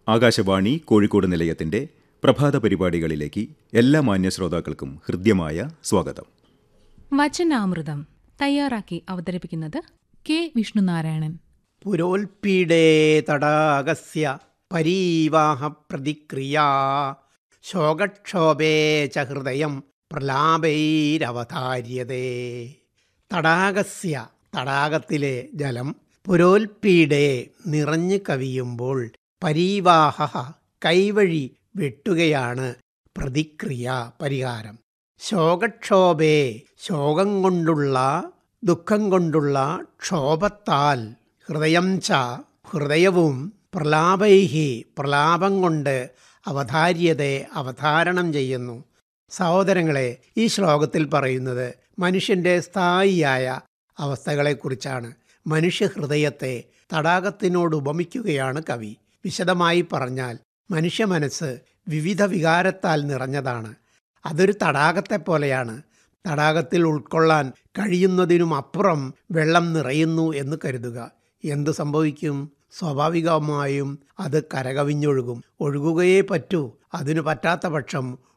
ആകാശവാണി കോഴിക്കോട് നിലയത്തിന്റെ പ്രഭാത പരിപാടികളിലേക്ക് എല്ലാ മാന്യ ശ്രോതാക്കൾക്കും ഹൃദ്യമായ സ്വാഗതം വചനാമൃതം തയ്യാറാക്കി അവതരിപ്പിക്കുന്നത് കെ വിഷ്ണുനാരായണൻ പുരോൽപീഡേ തടാകസ്യ പരീവാഹ പ്രതിക്രിയാ ശോകക്ഷോഭേ ച ഹൃദയം പ്രലാപൈരവതാര്യതേ തടാകസ്യ തടാകത്തിലെ ജലം പുരോൽപീഡേ നിറഞ്ഞു കവിയുമ്പോൾ പരീവാഹ കൈവഴി വെട്ടുകയാണ് പ്രതിക്രിയ പരിഹാരം ശോകക്ഷോഭേ ശോകം കൊണ്ടുള്ള ദുഃഖം കൊണ്ടുള്ള ക്ഷോഭത്താൽ ഹൃദയം ച ഹൃദയവും പ്രലാപൈഹി പ്രലാപം കൊണ്ട് അവതാര്യതയെ അവതാരണം ചെയ്യുന്നു സഹോദരങ്ങളെ ഈ ശ്ലോകത്തിൽ പറയുന്നത് മനുഷ്യന്റെ സ്ഥായിയായ അവസ്ഥകളെക്കുറിച്ചാണ് മനുഷ്യഹൃദയത്തെ തടാകത്തിനോട് ഉപമിക്കുകയാണ് കവി വിശദമായി പറഞ്ഞാൽ മനുഷ്യ മനസ്സ് വിവിധ വികാരത്താൽ നിറഞ്ഞതാണ് അതൊരു തടാകത്തെ പോലെയാണ് തടാകത്തിൽ ഉൾക്കൊള്ളാൻ കഴിയുന്നതിനും അപ്പുറം വെള്ളം നിറയുന്നു എന്ന് കരുതുക എന്തു സംഭവിക്കും സ്വാഭാവികമായും അത് കരകവിഞ്ഞൊഴുകും ഒഴുകുകയേ പറ്റൂ അതിനു പറ്റാത്ത പക്ഷം